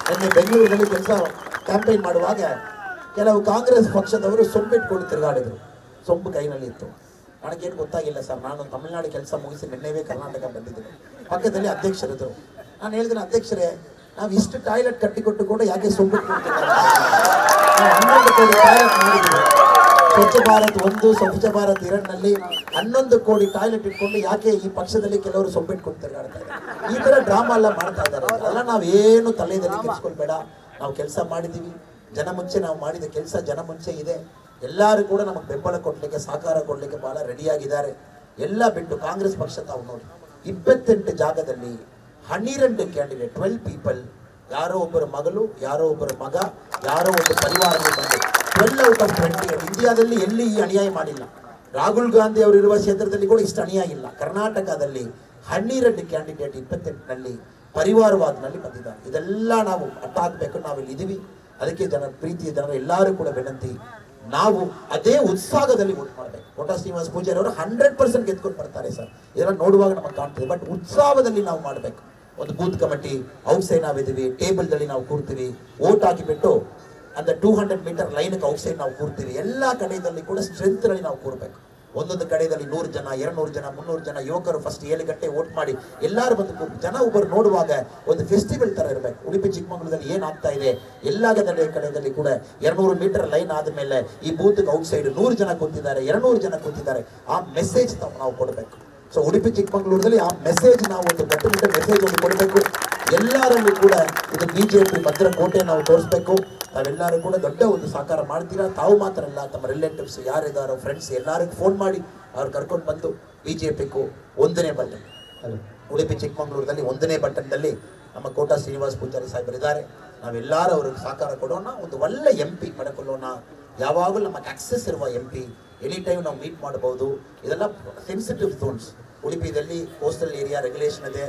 ನಿನ್ನೆ ಬೆಂಗಳೂರಿನಲ್ಲಿ ಕೆಲಸ ಕ್ಯಾಂಪೇನ್ ಮಾಡುವಾಗ ಕೆಲವು ಕಾಂಗ್ರೆಸ್ ಪಕ್ಷದವರು ಸೊಂಬಿಟ್ಕೊಂಡು ತಿರುಗಾಡಿದ್ರು ಸೊಂಬು ಕೈನಲ್ಲಿ ಇತ್ತು ನನಗೇನು ಗೊತ್ತಾಗಿಲ್ಲ ಸರ್ ನಾನು ತಮಿಳುನಾಡು ಕೆಲಸ ಮುಗಿಸಿ ನಿನ್ನೆವೇ ಕರ್ನಾಟಕ ಬಂದಿದ್ದೀನಿ ಪಕ್ಕದಲ್ಲಿ ಅಧ್ಯಕ್ಷರಿದ್ರು ನಾನು ಹೇಳಿದ್ರೆ ಅಧ್ಯಕ್ಷರೇ ನಾವು ಇಷ್ಟು ಟಾಯ್ಲೆಟ್ ಕಟ್ಟಿಕೊಟ್ಟು ಕೂಡ ಯಾಕೆ ಸೊಂಬಿಟ್ಕೊಳ್ತಿದ್ದಾರೆ ನಾವು ಹನ್ನೊಂದು ಕೋಟಿ ಟಾಯ್ಲೆಟ್ ಮಾಡಿದ್ದೀವಿ ಸ್ವಚ್ಛ ಭಾರತ್ ಒಂದು ಸ್ವಚ್ಛ ಭಾರತ್ ಎರಡನಲ್ಲಿ ಹನ್ನೊಂದು ಕೋಟಿ ಟಾಯ್ಲೆಟ್ ಇಟ್ಕೊಂಡು ಯಾಕೆ ಈ ಪಕ್ಷದಲ್ಲಿ ಕೆಲವರು ಸೊಂಬಿಟ್ಕೊಂಡು ತಿರುಗಾಡ್ತಾ ಇದ್ದಾರೆ ಈ ತರ ಡ್ರಾಮಾ ಎಲ್ಲ ಮಾಡ್ತಾ ಇದ್ದಾರೆ ಅದೆಲ್ಲ ನಾವೇನು ತಲೆಯಲ್ಲಿ ಕೆಡಿಸ್ಕೊಳ್ಬೇಡ ನಾವು ಕೆಲಸ ಮಾಡಿದ್ದೀವಿ ಜನ ಮುಂಚೆ ನಾವು ಮಾಡಿದ ಕೆಲಸ ಜನ ಮುಂಚೆ ಇದೆ ಎಲ್ಲರೂ ಕೂಡ ನಮಗೆ ಬೆಂಬಲ ಕೊಡ್ಲಿಕ್ಕೆ ಸಹಕಾರ ಕೊಡ್ಲಿಕ್ಕೆ ಬಹಳ ರೆಡಿಯಾಗಿದ್ದಾರೆ ಎಲ್ಲ ಬಿಟ್ಟು ಕಾಂಗ್ರೆಸ್ ಪಕ್ಷ ತಾವು ನೋಡಿ ಇಪ್ಪತ್ತೆಂಟು ಜಾಗದಲ್ಲಿ ಹನ್ನೆರಡು ಕ್ಯಾಂಡಿಡೇಟ್ ಟ್ವೆಲ್ ಪೀಪಲ್ ಯಾರೋ ಒಬ್ಬರ ಮಗಳು ಯಾರೋ ಒಬ್ಬರ ಮಗ ಯಾರೋ ಒಂದು ಪರಿವಾರಗಳು ಬಂದು ಟ್ವೆಲ್ ಔಟ್ ಆಫ್ ಟ್ವೆಂಟಿ ಇಂಡಿಯಾದಲ್ಲಿ ಎಲ್ಲಿ ಈ ಅನ್ಯಾಯ ಮಾಡಿಲ್ಲ ರಾಹುಲ್ ಗಾಂಧಿ ಅವರು ಇರುವ ಕ್ಷೇತ್ರದಲ್ಲಿ ಕೂಡ ಇಷ್ಟು ಅನ್ಯಾಯ ಇಲ್ಲ ಕರ್ನಾಟಕದಲ್ಲಿ ಹನ್ನೆರಡು ಕ್ಯಾಂಡಿಡೇಟ್ ಇಪ್ಪತ್ತೆಂಟರಲ್ಲಿ ಪರಿವಾರವಾದನಲ್ಲಿ ಬಂದಿದ್ದಾರೆ ಇದೆಲ್ಲ ನಾವು ಅಟ್ಟ ಹಾಕ್ಬೇಕು ನಾವು ಇಲ್ಲಿ ಇದೀವಿ ಅದಕ್ಕೆ ಜನರ ಪ್ರೀತಿಯ ಜನರ ಎಲ್ಲರೂ ಕೂಡ ವಿನಂತಿ ನಾವು ಅದೇ ಉತ್ಸಾಹದಲ್ಲಿ ವೋಟ್ ಮಾಡಬೇಕು ಕೋಟ ಶ್ರೀನಿವಾಸ ಪೂಜಾರಿ ಅವರು ಹಂಡ್ರೆಡ್ ಪರ್ಸೆಂಟ್ ಗೆದ್ಕೊಂಡು ಬರ್ತಾರೆ ಸರ್ ಇದನ್ನ ನೋಡುವಾಗ ನಮಗೆ ಕಾಣ್ತದೆ ಬಟ್ ಉತ್ಸಾಹದಲ್ಲಿ ನಾವು ಮಾಡಬೇಕು ಒಂದು ಬೂತ್ ಕಮಿಟಿ ಔಟ್ಸೈಡ್ ನಾವಿದ್ದೀವಿ ಟೇಬಲ್ದಲ್ಲಿ ನಾವು ಕೂರ್ತೀವಿ ಓಟ್ ಹಾಕಿಬಿಟ್ಟು அந்த ಟೂ ಹಂಡ್ರೆಡ್ ಮೀಟರ್ ಲೈನ್ಗೆ ಔಟ್ಸೈಡ್ ನಾವು ಕೂರ್ತೀವಿ ಎಲ್ಲ ಕಡೆಯಲ್ಲಿ ಕೂಡ ಸ್ಟ್ರೆಂತ್ನಲ್ಲಿ ನಾವು ಕೂರ್ಬೇಕು ಒಂದೊಂದು ಕಡೆಯಲ್ಲಿ ನೂರು ಜನ ಎರಡ್ನೂರು ಜನ ಮುನ್ನೂರು ಜನ ಯುವಕರು ಫಸ್ಟ್ ಏಳು ಗಂಟೆ ಓಟ್ ಮಾಡಿ ಎಲ್ಲರೂ ಬಂದು ಕೂರ್- ಜನ ಒಬ್ಬರು ನೋಡುವಾಗ ಒಂದು ಫೆಸ್ಟಿವಲ್ ತರ ಇರಬೇಕು ಉಡುಪಿ ಚಿಕ್ಕಮಗಳೂರಲ್ಲಿ ಏನಾಗ್ತಾ ಇದೆ ಎಲ್ಲ ಕಡೆ ಕಡೆಯಲ್ಲಿ ಕೂಡ ಎರಡ್ನೂರು ಮೀಟರ್ ಲೈನ್ ಆದ್ಮೇಲೆ ಈ ಬೂತ್ಗೆ ಔಟ್ಸೈಡ್ ನೂರು ಜನ ಕೂತಿದ್ದಾರೆ ಎರಡ್ನೂರು ಜನ ಕೂತಿದ್ದಾರೆ ಆ ಮೆಸೇಜ್ ನಾವು ಕೊಡಬೇಕು ಸೊ ಉಡುಪಿ ಚಿಕ್ಕಮಗಳೂರಲ್ಲಿ ಆ ಮೆಸೇಜ್ ನಾವು ಒಂದು ಕಟ್ಟುನಿಟ್ಟ ಮೆಸೇಜ್ ಒಂದು ಕೊಡಬೇಕು ಎಲ್ಲರಲ್ಲೂ ಕೂಡ ಇದು ಬಿಜೆಪಿ ಭದ್ರ ಕೋಟೆ ನಾವು ತೋರಿಸ್ಬೇಕು ತಾವೆಲ್ಲರೂ ಕೂಡ ದೊಡ್ಡ ಒಂದು ಸಹಕಾರ ಮಾಡ್ತೀರಾ ತಾವು ಮಾತ್ರ ಅಲ್ಲ ತಮ್ಮ ರಿಲೇಟಿವ್ಸ್ ಯಾರಿದ್ದಾರೋ ಫ್ರೆಂಡ್ಸ್ ಎಲ್ಲರಿಗೂ ಫೋನ್ ಮಾಡಿ ಅವ್ರು ಕರ್ಕೊಂಡು ಬಂದು ಬಿಜೆಪಿಗೂ ಒಂದನೇ ಬಟನ್ ಉಡುಪಿ ಚಿಕ್ಕಮಗಳೂರಲ್ಲಿ ಒಂದನೇ ಬಟನ್ದಲ್ಲಿ ನಮ್ಮ ಕೋಟ ಶ್ರೀನಿವಾಸ್ ಪೂಜಾರಿ ಸಾಹೇಬರು ಇದ್ದಾರೆ ನಾವೆಲ್ಲರೂ ಅವ್ರಿಗೆ ಸಹಕಾರ ಕೊಡೋಣ ಒಂದು ಒಳ್ಳೆ ಎಂ ಪಿ ಪಡ್ಕೊಳ್ಳೋಣ ಯಾವಾಗಲೂ ನಮಗೆ ಆಕ್ಸೆಸ್ ಇರುವ ಎಂ ಪಿ ಎನಿ ಟೈಮ್ ನಾವು ಮೀಟ್ ಮಾಡಬಹುದು ಇದೆಲ್ಲ ಸೆನ್ಸಿಟಿವ್ ಝೋನ್ಸ್ ಉಡುಪಿದಲ್ಲಿ ಕೋಸ್ಟಲ್ ಏರಿಯಾ ರೆಗ್ಯುಲೇಷನ್ ಇದೆ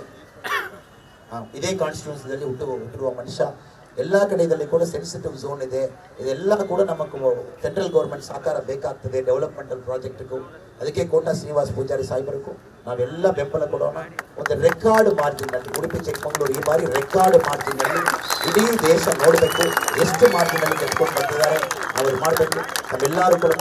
ಆ, ಇದೇ ಕಾನ್ಸ್ಟಿಟ್ಯೂನ್ಸಿದಲ್ಲಿ ಹುಟ್ಟು ಹುಟ್ಟಿರುವ ಮನುಷ್ಯ ಎಲ್ಲ ಕಡೆಯಲ್ಲಿ ಕೂಡ ಸೆನ್ಸಿಟಿವ್ ಝೋನ್ ಇದೆ ಇದೆಲ್ಲ ಕೂಡ ನಮಗೆ ಸೆಂಟ್ರಲ್ ಗೌರ್ಮೆಂಟ್ ಸಹಕಾರ ಬೇಕಾಗ್ತದೆ ಡೆವಲಪ್ಮೆಂಟಲ್ ಪ್ರಾಜೆಕ್ಟ್ಗೂ ಅದಕ್ಕೆ ಕೋಟ ಶ್ರೀನಿವಾಸ್ ಪೂಜಾರಿ ಸಾಹೇಬರಿಗೂ ನಾವೆಲ್ಲ ಬೆಂಬಲ ಕೊಡೋಣ ಒಂದು ರೆಕಾರ್ಡ್ ಮಾರ್ಜಿನ್ ಅಲ್ಲಿ ಉಡುಪಿ ಚಿಕ್ಕಮಗಳೂರು ಈ ಬಾರಿ ರೆಕಾರ್ಡ್ ಮಾರ್ಜಿನ್ ಅಲ್ಲಿ ಇಡೀ ದೇಶ ನೋಡಬೇಕು ಎಷ್ಟು ಮಾರ್ಜಿನ್ ಅಲ್ಲಿ ಗೆದ್ಕೊಂಡು ಬಂದಿದ್ದಾರೆ ಅವ್ರು ಮಾಡಬೇಕು ನಾವೆಲ್ಲರೂ ಕೂಡ